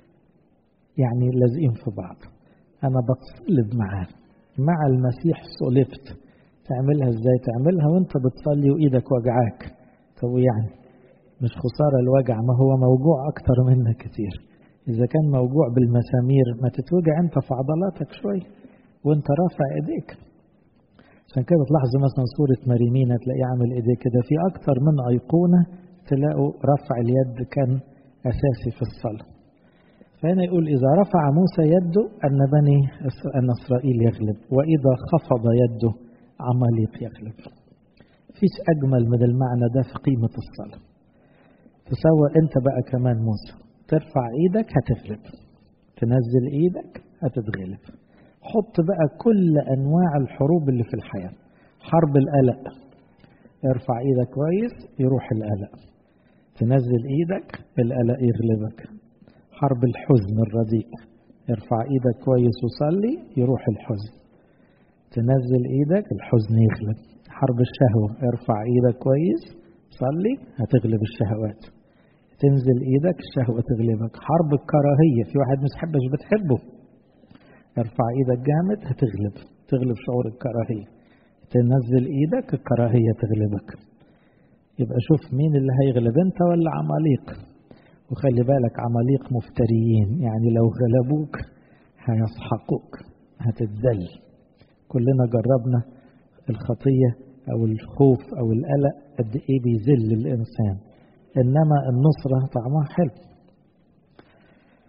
يعني لازقين في بعض انا بتصلب معاه مع المسيح صلبت تعملها ازاي تعملها وانت بتصلي وايدك وجعاك طب يعني مش خسارة الوجع ما هو موجوع أكتر منك كتير إذا كان موجوع بالمسامير ما تتوجع أنت في عضلاتك شوية وأنت رافع إيديك عشان كده تلاحظوا مثلا صورة مريمينا تلاقيه عامل إيديه كده في أكتر من أيقونة تلاقوا رفع اليد كان أساسي في الصلاة فهنا يقول إذا رفع موسى يده أن بني أن إسرائيل يغلب وإذا خفض يده عماليق يغلب فيش أجمل من المعنى ده في قيمة الصلاة تصور أنت بقى كمان موسى ترفع إيدك هتغلب تنزل إيدك هتتغلب حط بقى كل أنواع الحروب اللي في الحياة حرب القلق ارفع إيدك كويس يروح القلق تنزل إيدك القلق يغلبك حرب الحزن الرديء ارفع إيدك كويس وصلي يروح الحزن تنزل إيدك الحزن يغلب حرب الشهوة ارفع ايدك كويس صلي هتغلب الشهوات تنزل ايدك الشهوة تغلبك حرب الكراهية في واحد مش حبش بتحبه ارفع ايدك جامد هتغلب تغلب شعور الكراهية تنزل ايدك الكراهية تغلبك يبقى شوف مين اللي هيغلب انت ولا عماليق وخلي بالك عماليق مفتريين يعني لو غلبوك هيسحقوك هتتذل كلنا جربنا الخطية أو الخوف أو القلق قد إيه بيذل الإنسان إنما النصرة طعمها حلو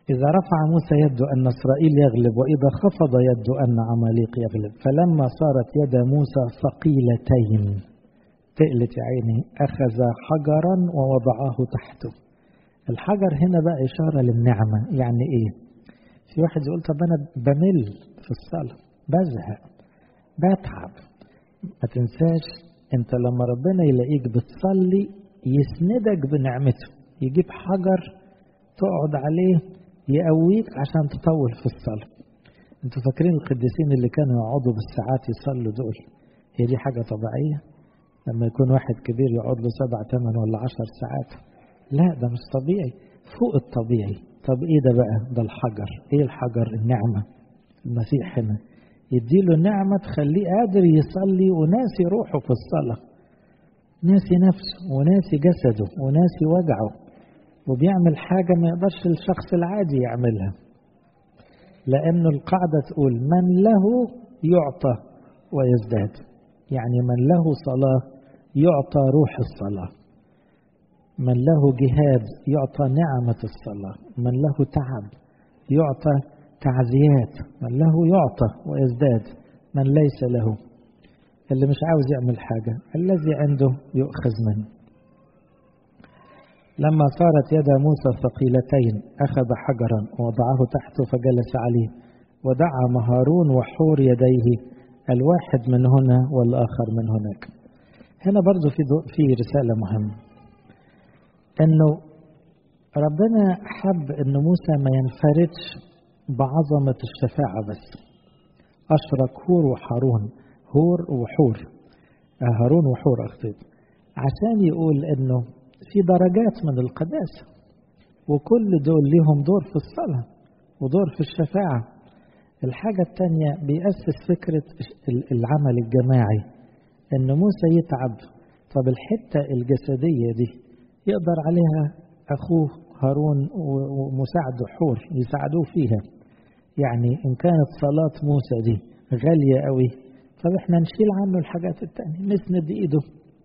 إذا رفع موسى يده أن إسرائيل يغلب وإذا خفض يده أن عماليق يغلب فلما صارت يد موسى ثقيلتين تقلت يا عيني أخذ حجرا ووضعه تحته الحجر هنا بقى إشارة للنعمة يعني إيه في واحد يقول طب أنا بمل في الصلاة بزهق بتعب ما تنساش أنت لما ربنا يلاقيك بتصلي يسندك بنعمته يجيب حجر تقعد عليه يقويك عشان تطول في الصلاة انتوا فاكرين القديسين اللي كانوا يقعدوا بالساعات يصلوا دول هي دي حاجة طبيعية لما يكون واحد كبير يقعد له سبع ثمان ولا عشر ساعات لا ده مش طبيعي فوق الطبيعي طب ايه ده بقى ده الحجر ايه الحجر النعمة المسيح هنا يديله نعمة تخليه قادر يصلي وناسي روحه في الصلاة ناسي نفسه وناسي جسده وناسي وجعه وبيعمل حاجة ما يقدرش الشخص العادي يعملها لأنه القاعدة تقول من له يعطى ويزداد يعني من له صلاة يعطى روح الصلاة من له جهاد يعطى نعمة الصلاة من له تعب يعطى تعزيات من له يعطى ويزداد من ليس له اللي مش عاوز يعمل حاجة الذي عنده يؤخذ منه لما صارت يد موسى ثقيلتين أخذ حجرا ووضعه تحته فجلس عليه ودعا مهارون وحور يديه الواحد من هنا والآخر من هناك هنا برضو في, في رسالة مهمة أنه ربنا حب أن موسى ما ينفردش بعظمة الشفاعة بس أشرك هور وحارون هور وحور هارون وحور أخطيت عشان يقول أنه في درجات من القداسة وكل دول لهم دور في الصلاة ودور في الشفاعة الحاجة الثانية بيأسس فكرة العمل الجماعي أن موسى يتعب طب الحتة الجسدية دي يقدر عليها أخوه هارون ومساعده حور يساعدوه فيها يعني إن كانت صلاة موسى دي غالية قوي طب احنا نشيل عنه الحاجات التانية نسند ايده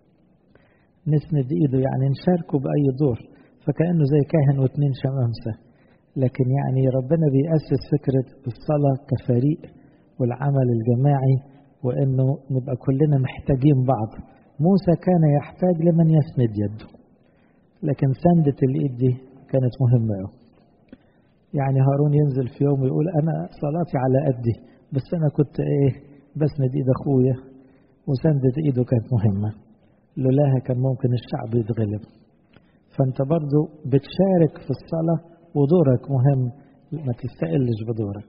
نسند ايده يعني نشاركه بأي دور فكأنه زي كاهن واتنين شمامسة لكن يعني ربنا بيأسس فكرة الصلاة كفريق والعمل الجماعي وانه نبقى كلنا محتاجين بعض موسى كان يحتاج لمن يسند يده لكن سندة الايد دي كانت مهمة قوي يعني هارون ينزل في يوم ويقول انا صلاتي على قدي بس انا كنت ايه بسند ايد اخويا وسندة ايده كانت مهمة لولاها كان ممكن الشعب يتغلب فانت برضو بتشارك في الصلاة ودورك مهم ما تستقلش بدورك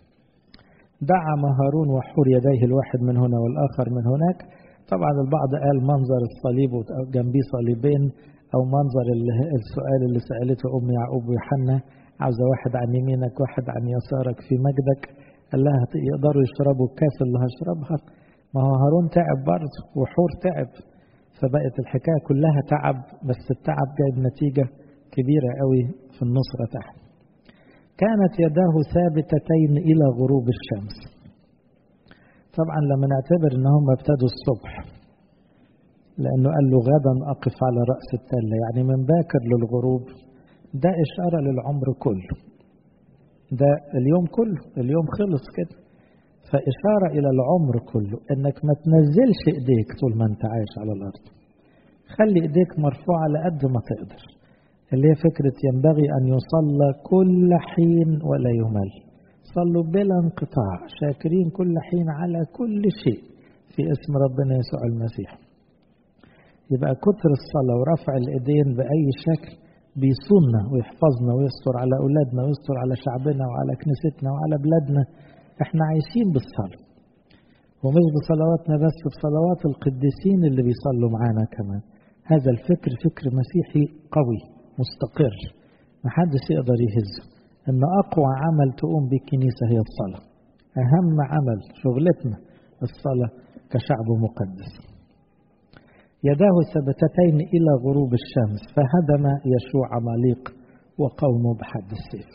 دعا هارون وحور يديه الواحد من هنا والآخر من هناك طبعا البعض قال منظر الصليب وجنبيه صليبين أو منظر السؤال اللي سألته أم يعقوب ويوحنا عاوزة واحد عن يمينك واحد عن يسارك في مجدك قال لها يقدروا يشربوا الكاس اللي هشربها ما هو هارون تعب برضه وحور تعب فبقت الحكاية كلها تعب بس التعب جايب نتيجة كبيرة قوي في النصرة تحت كانت يداه ثابتتين إلى غروب الشمس طبعا لما نعتبر ان هم ابتدوا الصبح لأنه قال له غدا أقف على رأس التلة يعني من باكر للغروب ده إشارة للعمر كله ده اليوم كله اليوم خلص كده فإشارة إلى العمر كله إنك ما تنزلش إيديك طول ما أنت عايش على الأرض خلي إيديك مرفوعة على قد ما تقدر اللي هي فكرة ينبغي أن يصلى كل حين ولا يمل صلوا بلا انقطاع شاكرين كل حين على كل شيء في اسم ربنا يسوع المسيح يبقى كتر الصلاة ورفع الإيدين بأي شكل بيصوننا ويحفظنا ويستر على أولادنا ويستر على شعبنا وعلى كنيستنا وعلى بلادنا احنا عايشين بالصلاة ومش بصلواتنا بس بصلوات القديسين اللي بيصلوا معانا كمان هذا الفكر فكر مسيحي قوي مستقر محدش يقدر يهزه ان اقوى عمل تقوم به الكنيسة هي الصلاة اهم عمل شغلتنا الصلاة كشعب مقدس يداه ثبتتين الى غروب الشمس فهدم يشوع عماليق وقومه بحد السيف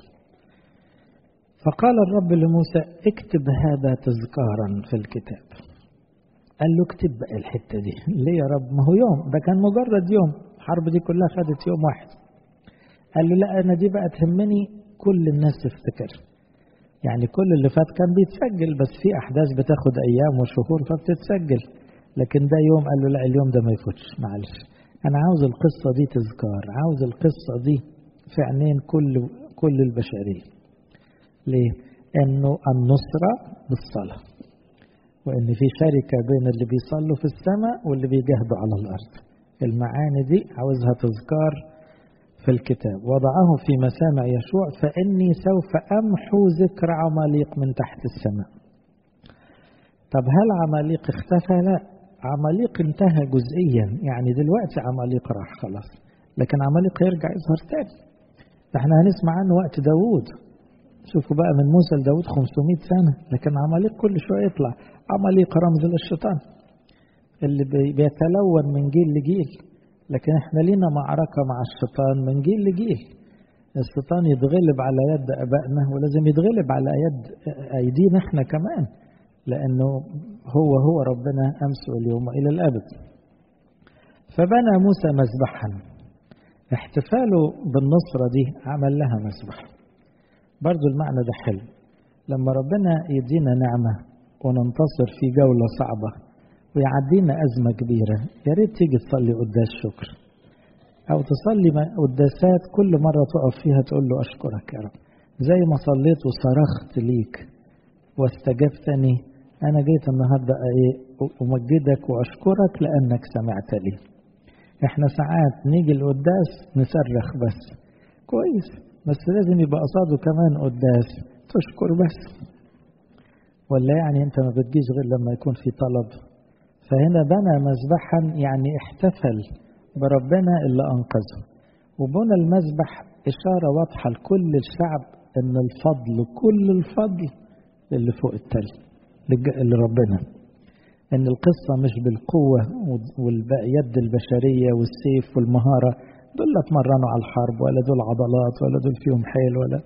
فقال الرب لموسى اكتب هذا تذكارا في الكتاب قال له اكتب بقى الحتة دي ليه يا رب ما هو يوم ده كان مجرد يوم الحرب دي كلها خدت يوم واحد قال له لا انا دي بقى تهمني كل الناس تفتكر يعني كل اللي فات كان بيتسجل بس في أحداث بتاخد أيام وشهور فبتتسجل لكن ده يوم قال له لا اليوم ده ما يفوتش معلش أنا عاوز القصة دي تذكار عاوز القصة دي في عينين كل كل البشرية ليه؟ إنه النصرة بالصلاة وإن في شركة بين اللي بيصلوا في السماء واللي بيجاهدوا على الأرض المعاني دي عاوزها تذكار في الكتاب وضعه في مسامع يشوع فإني سوف أمحو ذكر عماليق من تحت السماء طب هل عماليق اختفى؟ لا عماليق انتهى جزئيا يعني دلوقتي عماليق راح خلاص لكن عماليق يرجع يظهر تاني احنا هنسمع عنه وقت داوود شوفوا بقى من موسى لداود 500 سنة لكن عماليق كل شوية يطلع عماليق رمز للشيطان اللي بيتلون من جيل لجيل لكن احنا لينا معركة مع الشيطان من جيل لجيل الشيطان يتغلب على يد أبائنا ولازم يتغلب على يد أيدينا احنا كمان لأنه هو هو ربنا أمس واليوم إلى الأبد فبنى موسى مذبحا احتفاله بالنصرة دي عمل لها مذبح برضو المعنى ده حلو لما ربنا يدينا نعمة وننتصر في جولة صعبة ويعدينا أزمة كبيرة يا ريت تيجي تصلي قداس شكر أو تصلي قداسات كل مرة تقف فيها تقول له أشكرك يا رب زي ما صليت وصرخت ليك واستجبتني أنا جيت النهاردة إيه أمجدك وأشكرك لأنك سمعت لي إحنا ساعات نيجي القداس نصرخ بس كويس بس لازم يبقى قصاده كمان قداس تشكر بس ولا يعني أنت ما بتجيش غير لما يكون في طلب فهنا بنى مذبحا يعني احتفل بربنا اللي أنقذه وبنى المذبح إشارة واضحة لكل الشعب إن الفضل كل الفضل اللي فوق التل لربنا إن القصة مش بالقوة واليد البشرية والسيف والمهارة دول لا اتمرنوا على الحرب ولا دول عضلات ولا دول فيهم حيل ولا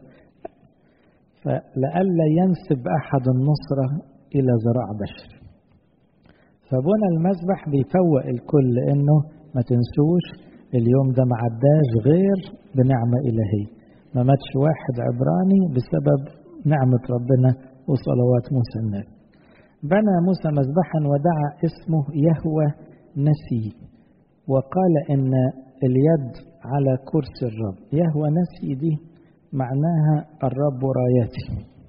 فلئلا ينسب أحد النصرة إلى ذراع بشر فبنى المذبح بيفوق الكل إنه ما تنسوش اليوم ده ما عداش غير بنعمة إلهية ما ماتش واحد عبراني بسبب نعمة ربنا وصلوات موسى النبي بنى موسى مذبحا ودعا اسمه يهوى نسي وقال إن اليد على كرسي الرب يهوى نسي دي معناها الرب رايتي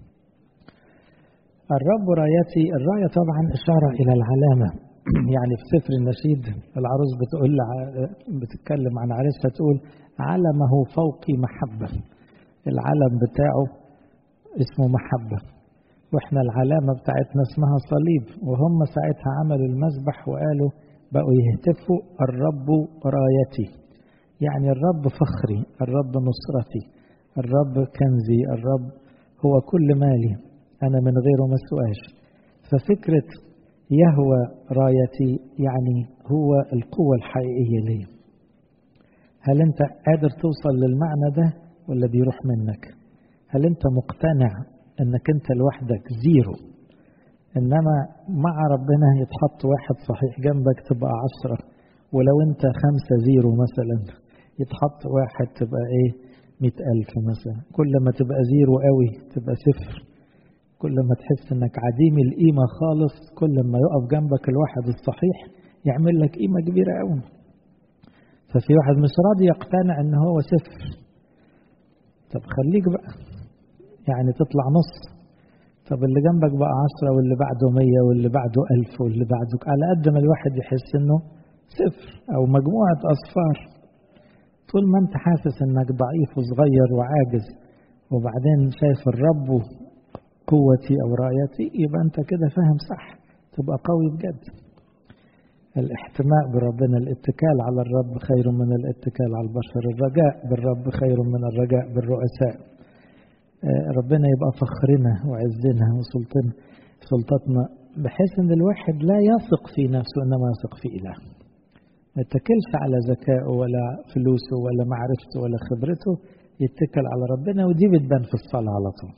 الرب رايتي الراية طبعا إشارة إلى العلامة يعني في سفر النشيد العروس بتقول بتتكلم عن عريسها تقول علمه فوقي محبة العلم بتاعه اسمه محبة واحنا العلامة بتاعتنا اسمها صليب وهم ساعتها عملوا المذبح وقالوا بقوا يهتفوا الرب رايتي يعني الرب فخري الرب نصرتي الرب كنزي الرب هو كل مالي أنا من غيره ما سواش ففكرة يهوى رايتي يعني هو القوة الحقيقية لي هل أنت قادر توصل للمعنى ده ولا بيروح منك هل أنت مقتنع أنك أنت لوحدك زيرو إنما مع ربنا يتحط واحد صحيح جنبك تبقى عشرة ولو أنت خمسة زيرو مثلا يتحط واحد تبقى إيه مئة ألف مثلا كل ما تبقى زيرو قوي تبقى صفر كل ما تحس انك عديم القيمة خالص كل ما يقف جنبك الواحد الصحيح يعمل لك قيمة كبيرة قوي ففي واحد مش راضي يقتنع ان هو صفر طب خليك بقى يعني تطلع نص طب اللي جنبك بقى عشرة واللي بعده مية واللي بعده ألف واللي بعده على قد ما الواحد يحس انه صفر او مجموعة اصفار طول ما انت حاسس انك ضعيف وصغير وعاجز وبعدين شايف الرب قوتي او رايتي يبقى انت كده فاهم صح تبقى قوي بجد الاحتماء بربنا الاتكال على الرب خير من الاتكال على البشر الرجاء بالرب خير من الرجاء بالرؤساء ربنا يبقى فخرنا وعزنا وسلطنا سلطتنا بحيث ان الواحد لا يثق في نفسه انما يثق في اله ما يتكلش على ذكائه ولا فلوسه ولا معرفته ولا خبرته يتكل على ربنا ودي بتبان في الصلاة على طول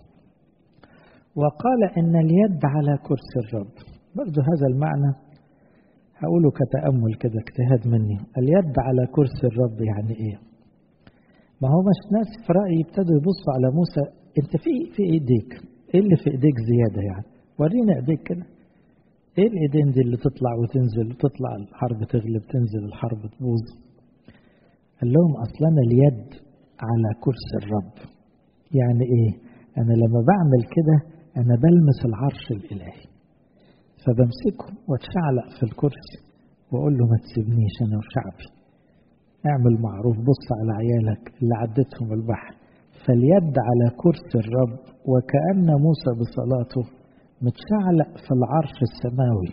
وقال إن اليد على كرسي الرب برضو هذا المعنى هقوله كتأمل كده اجتهاد مني اليد على كرسي الرب يعني إيه ما هو مش ناس في رأيي ابتدوا يبصوا على موسى انت في في ايديك ايه اللي في ايديك زيادة يعني ورينا ايديك كده ايه الايدين دي اللي تطلع وتنزل تطلع الحرب تغلب تنزل الحرب تبوظ قال لهم اصلا اليد على كرسي الرب يعني ايه انا لما بعمل كده انا بلمس العرش الالهي فبمسكه واتشعلق في الكرسي واقول له ما تسيبنيش انا وشعبي اعمل معروف بص على عيالك اللي عدتهم البحر فاليد على كرسي الرب وكأن موسى بصلاته متشعلق في العرش السماوي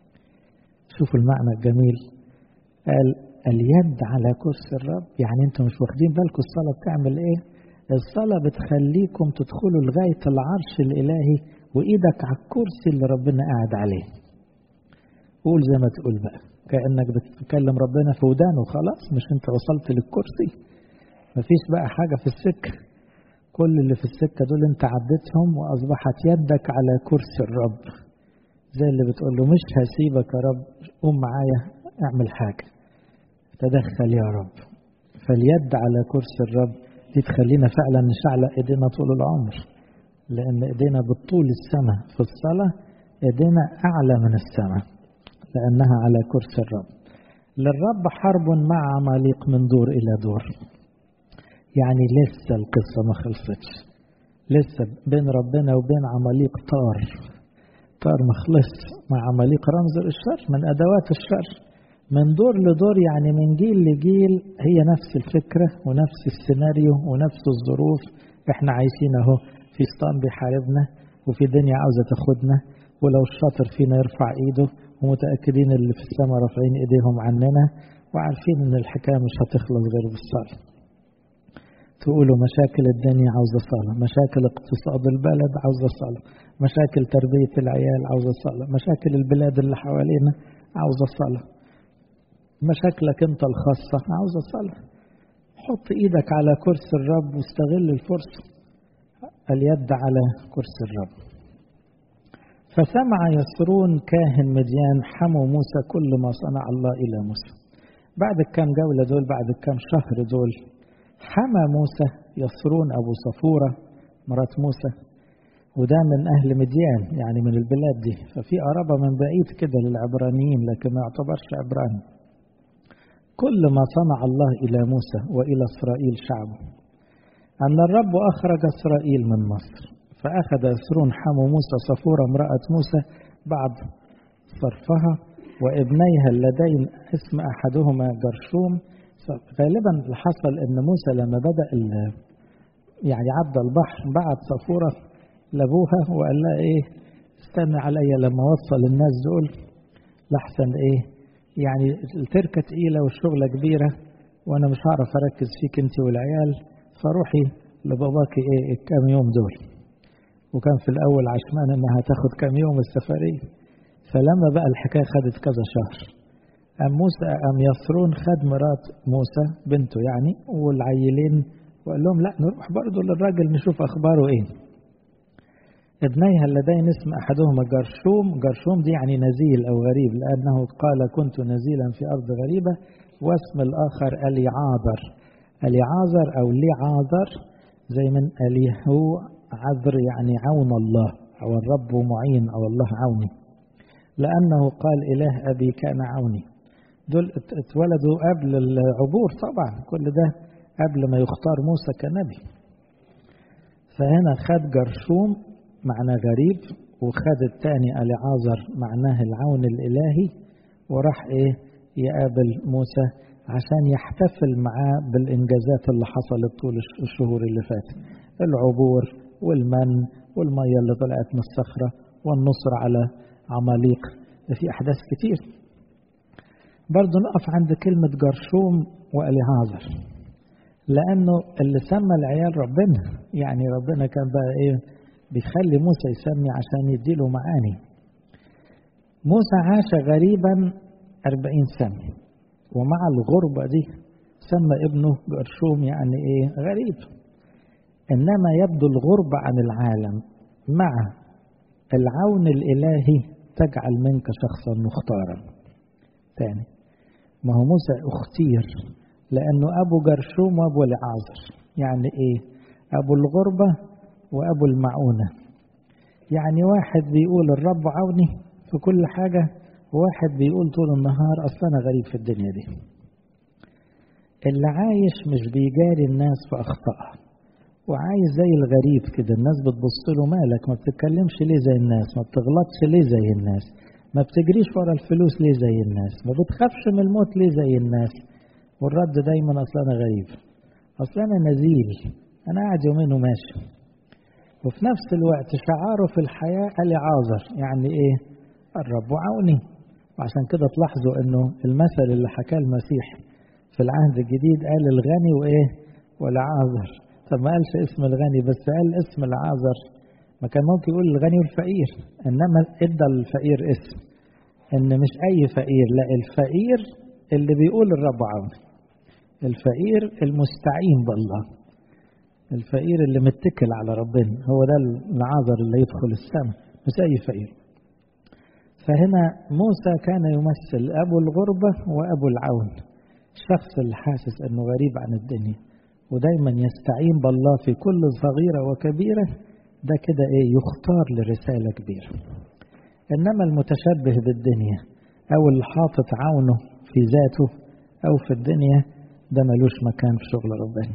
شوفوا المعنى الجميل قال اليد على كرسي الرب يعني انتم مش واخدين بالكم الصلاة بتعمل ايه الصلاة بتخليكم تدخلوا لغاية العرش الإلهي وإيدك على الكرسي اللي ربنا قاعد عليه قول زي ما تقول بقى كأنك بتتكلم ربنا في ودانه خلاص مش انت وصلت للكرسي مفيش بقى حاجة في السكة كل اللي في السكة دول انت عديتهم وأصبحت يدك على كرسي الرب زي اللي بتقول له مش هسيبك يا رب قوم معايا اعمل حاجة تدخل يا رب فاليد على كرسي الرب دي تخلينا فعلا نشعلق ايدينا طول العمر لأن ايدينا بالطول السماء في الصلاة ايدينا أعلى من السماء لأنها على كرسي الرب للرب حرب مع عماليق من دور إلى دور يعني لسه القصة ما خلصتش لسه بين ربنا وبين عماليق طار طار ما خلص مع عماليق رمز الشر من أدوات الشر من دور لدور يعني من جيل لجيل هي نفس الفكرة ونفس السيناريو ونفس الظروف احنا عايشين اهو في شيطان بيحاربنا وفي دنيا عاوزة تاخدنا ولو الشاطر فينا يرفع ايده ومتأكدين اللي في السماء رافعين ايديهم عننا وعارفين ان الحكاية مش هتخلص غير بالصلاة تقولوا مشاكل الدنيا عاوزة صلاة مشاكل اقتصاد البلد عاوزة صلاة مشاكل تربية العيال عاوزة صلاة مشاكل البلاد اللي حوالينا عاوزة صلاة مشاكلك انت الخاصة عاوزة صلاة حط ايدك على كرسي الرب واستغل الفرصة اليد على كرسي الرب فسمع يسرون كاهن مديان حمو موسى كل ما صنع الله إلى موسى بعد الكام جولة دول بعد الكام شهر دول حمى موسى يسرون أبو صفورة مرات موسى وده من أهل مديان يعني من البلاد دي ففي قرابة من بعيد كده للعبرانيين لكن ما يعتبرش عبراني كل ما صنع الله إلى موسى وإلى إسرائيل شعبه أن الرب أخرج إسرائيل من مصر فأخذ يسرون حمو موسى صفورة امرأة موسى بعد صرفها وابنيها اللذين اسم أحدهما جرشوم غالبا اللي حصل ان موسى لما بدأ يعني عدى البحر بعت صفورة لابوها وقال لها ايه استنى عليا لما وصل الناس دول لحسن ايه يعني التركة تقيلة والشغلة كبيرة وانا مش هعرف اركز فيك انت والعيال فروحي لباباكي ايه الكام يوم دول وكان في الاول عشمان انها تاخد كام يوم السفرية فلما بقى الحكاية خدت كذا شهر أم موسى أم يسرون خد مرات موسى بنته يعني والعيلين وقال لهم لا نروح برضه للراجل نشوف أخباره إيه ابنيها اللذين اسم أحدهما جرشوم جرشوم دي يعني نزيل أو غريب لأنه قال كنت نزيلا في أرض غريبة واسم الآخر أليعاذر أليعاذر أو ليعاذر زي من أليهو عذر يعني عون الله أو الرب معين أو الله عوني لأنه قال إله أبي كان عوني دول اتولدوا قبل العبور طبعا كل ده قبل ما يختار موسى كنبي فهنا خد جرشوم معناه غريب وخد الثاني العازر معناه العون الإلهي وراح إيه يقابل موسى عشان يحتفل معاه بالإنجازات اللي حصلت طول الشهور اللي فاتت العبور والمن والمية اللي طلعت من الصخرة والنصر على عماليق في أحداث كتير برضه نقف عند كلمة جرشوم وأليعازر لأنه اللي سمى العيال ربنا يعني ربنا كان بقى إيه بيخلي موسى يسمي عشان يديله معاني موسى عاش غريبا أربعين سنة ومع الغربة دي سمى ابنه جرشوم يعني إيه غريب إنما يبدو الغربة عن العالم مع العون الإلهي تجعل منك شخصا مختارا تاني ما هو موسى اختير لأنه أبو جرشوم وأبو العازر يعني إيه أبو الغربة وأبو المعونة يعني واحد بيقول الرب عوني في كل حاجة وواحد بيقول طول النهار أصل أنا غريب في الدنيا دي اللي عايش مش بيجاري الناس في أخطائها وعايز زي الغريب كده الناس بتبص له مالك ما بتتكلمش ليه زي الناس ما بتغلطش ليه زي الناس ما بتجريش ورا الفلوس ليه زي الناس ما بتخافش من الموت ليه زي الناس والرد دايما اصل انا غريب اصل انا نزيل انا قاعد يومين وماشي وفي نفس الوقت شعاره في الحياة قال عازر يعني ايه الرب عوني وعشان كده تلاحظوا انه المثل اللي حكاه المسيح في العهد الجديد قال الغني وايه والعازر طب ما قالش اسم الغني بس قال اسم العازر ما كان ممكن يقول الغني والفقير انما ادى الفقير اسم ان مش اي فقير لا الفقير اللي بيقول الرب عوني الفقير المستعين بالله الفقير اللي متكل على ربنا هو ده العذر اللي يدخل السماء مش اي فقير فهنا موسى كان يمثل ابو الغربه وابو العون الشخص اللي حاسس انه غريب عن الدنيا ودايما يستعين بالله في كل صغيره وكبيره ده كده ايه يختار لرساله كبيره انما المتشبه بالدنيا او اللي حاطط عونه في ذاته او في الدنيا ده ملوش مكان في شغل ربنا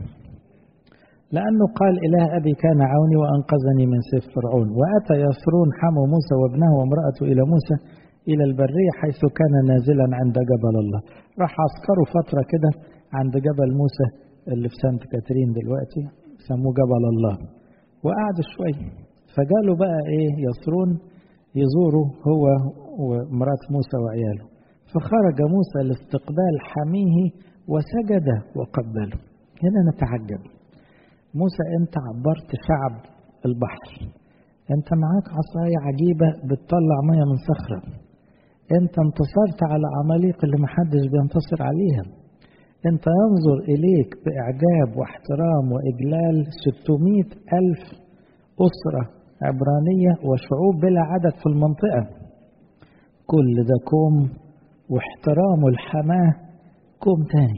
لأنه قال إله أبي كان عوني وأنقذني من سيف فرعون وأتى يسرون حمو موسى وابنه وامرأته إلى موسى إلى البرية حيث كان نازلا عند جبل الله راح عسكروا فترة كده عند جبل موسى اللي في سانت كاترين دلوقتي سموه جبل الله وقعدوا شوية فجالوا بقى إيه يسرون يزوروا هو ومرات موسى وعياله فخرج موسى لاستقبال حميه وسجد وقبله هنا نتعجب موسى انت عبرت شعب البحر انت معاك عصاية عجيبة بتطلع مية من صخرة انت انتصرت على عماليق اللي محدش بينتصر عليها انت ينظر اليك باعجاب واحترام واجلال 600 الف اسرة عبرانية وشعوب بلا عدد في المنطقة كل ده كوم واحترام الحماه كوم تاني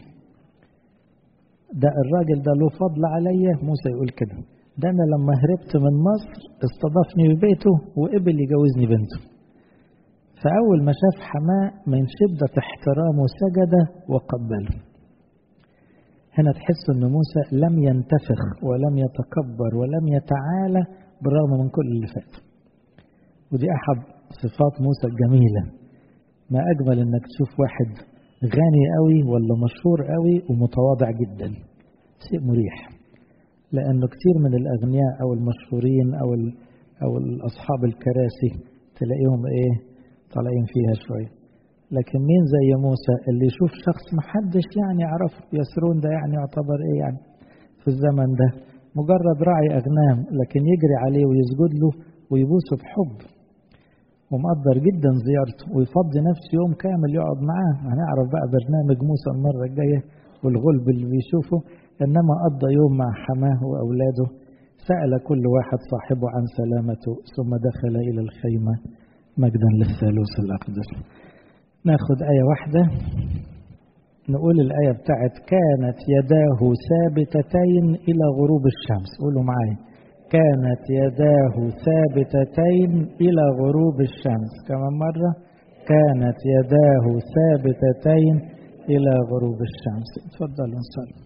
ده الراجل ده له فضل عليا موسى يقول كده ده انا لما هربت من مصر استضافني في بيته وقبل يجوزني بنته فاول ما شاف حماه من شده احترامه سجد وقبله هنا تحس ان موسى لم ينتفخ ولم يتكبر ولم يتعالى بالرغم من كل اللي فات ودي احد صفات موسى الجميله ما اجمل انك تشوف واحد غني قوي ولا مشهور قوي ومتواضع جدا شيء مريح لانه كتير من الاغنياء او المشهورين او او اصحاب الكراسي تلاقيهم ايه طالعين فيها شويه لكن مين زي موسى اللي يشوف شخص محدش يعني يعرفه يسرون ده يعني يعتبر ايه يعني في الزمن ده مجرد راعي اغنام لكن يجري عليه ويسجد له ويبوسه بحب ومقدر جدا زيارته ويفضي نفسه يوم كامل يقعد معاه هنعرف بقى برنامج موسى المرة الجاية والغلب اللي بيشوفه إنما قضى يوم مع حماه وأولاده سأل كل واحد صاحبه عن سلامته ثم دخل إلى الخيمة مجدا للثالوث الأقدس ناخد آية واحدة نقول الآية بتاعت كانت يداه ثابتتين إلى غروب الشمس قولوا معايا كانت يداه ثابتتين إلى غروب الشمس كمان مرة كانت يداه ثابتتين إلى غروب الشمس تفضلوا نصلي